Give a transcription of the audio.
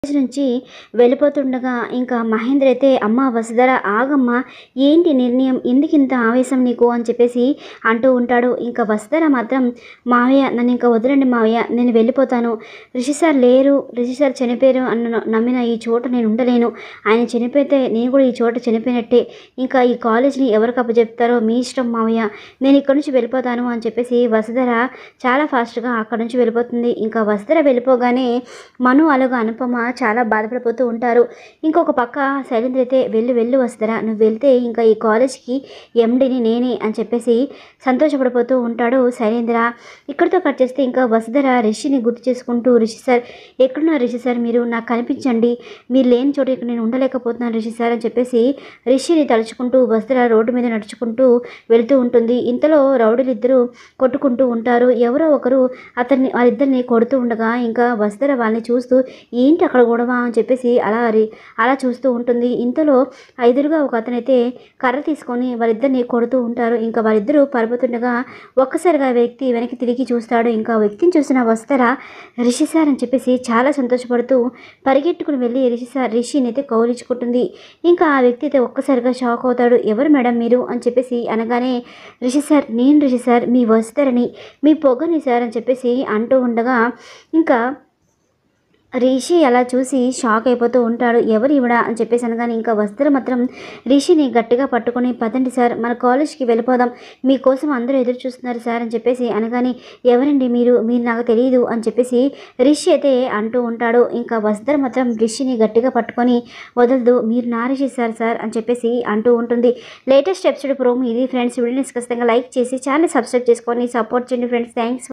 college నుంచి వెళ్ళిపోతుండగా ఇంకా మహేంద్ర అయితే అమ్మ వసుధర ఆగమ్మ ఏంటి నిర్ణయం ఎందుకు ఇంత ఆవేశం నీకు అని చెప్పేసి అంటూ ఉంటాడు ఇంకా వసుధర మాత్రం మావయ్య నన్ను ఇంకా వదలండి మావయ్య నేను వెళ్ళిపోతాను రిషి సార్ లేరు రిషి సార్ చనిపోయారు అన్న నమ్మిన ఈ చోట నేను ఉండలేను ఆయన చనిపోతే నేను కూడా ఈ చోట చనిపోయినట్టే ఇంకా ఈ కాలేజ్ని ఎవరికి అప్పచెప్తారో మీ ఇష్టం మావయ్య నేను ఇక్కడ నుంచి వెళ్ళిపోతాను అని చెప్పేసి వసుధర చాలా ఫాస్ట్గా అక్కడ నుంచి వెళ్ళిపోతుంది ఇంకా వసుధర వెళ్ళిపోగానే మను అలాగా అనుపమ చాలా బాధపడిపోతూ ఉంటారు ఇంకొక పక్క శైలేంద్ర అయితే వెళ్ళి వెళ్ళి వస్తారా నువ్వు వెళ్తే ఇంకా ఈ కాలేజ్కి ఎండిని నేనే అని చెప్పేసి సంతోషపడిపోతూ ఉంటాడు శైలేంద్ర ఇక్కడితో కట్ చేస్తే ఇంకా వసుధర రిషిని గుర్తు చేసుకుంటూ రిషి సార్ ఎక్కడున్నారు రిషి సార్ మీరు నాకు కనిపించండి మీరు లేని చోట ఇక్కడ నేను ఉండలేకపోతున్నాను రిషి సార్ అని చెప్పేసి రిషిని తలుచుకుంటూ వసుధర రోడ్డు మీద నడుచుకుంటూ వెళ్తూ ఉంటుంది ఇంతలో రౌడీలు ఇద్దరు కొట్టుకుంటూ ఉంటారు ఎవరో ఒకరు అతన్ని వాళ్ళిద్దరిని కొడుతూ ఉండగా ఇంకా వసుధర వాళ్ళని చూస్తూ ఏంటి అక్కడ గొడవ అని చెప్పేసి అలా రి- అలా చూస్తూ ఉంటుంది ఇంతలో ఎదురుగా ఒక అతనైతే కర్ర తీసుకొని వాళ్ళిద్దరిని కొడుతూ ఉంటారు ఇంకా వాళ్ళిద్దరూ పడిపోతుండగా ఒక్కసారిగా ఆ వ్యక్తి వెనక్కి తిరిగి చూస్తాడు ఇంకా ఆ వ్యక్తిని చూసిన వస్తారా రిషి సార్ అని చెప్పేసి చాలా సంతోషపడుతూ పరిగెట్టుకుని వెళ్ళి రిషి సార్ రిషిని అయితే కౌలించుకుంటుంది ఇంకా ఆ వ్యక్తి అయితే ఒక్కసారిగా షాక్ అవుతాడు ఎవరు మేడం మీరు అని చెప్పేసి అనగానే రిషి సార్ నేను రిషి సార్ మీ వస్తారని మీ పొగని సార్ అని చెప్పేసి అంటూ ఉండగా ఇంకా రిషి అలా చూసి షాక్ అయిపోతూ ఉంటాడు ఎవరు ఇవిడ అని చెప్పేసి అనగానే ఇంకా వస్తారు మాత్రం రిషిని గట్టిగా పట్టుకొని పదండి సార్ మన కాలేజ్కి వెళ్ళిపోదాం మీకోసం అందరూ ఎదురు చూస్తున్నారు సార్ అని చెప్పేసి అనగానే ఎవరండి మీరు మీరు నాకు తెలియదు అని చెప్పేసి రిషి అయితే అంటూ ఉంటాడు ఇంకా వస్తారు మాత్రం రిషిని గట్టిగా పట్టుకొని వదలదు మీరు నా రిషి సార్ సార్ అని చెప్పేసి అంటూ ఉంటుంది లేటెస్ట్ ఎపిసోడ్ ప్రోమో ఇది ఫ్రెండ్స్ వీడియోని ఖచ్చితంగా లైక్ చేసి ఛానల్ సబ్స్క్రైబ్ చేసుకొని సపోర్ట్ చేయండి ఫ్రెండ్స్ థ్యాంక్స్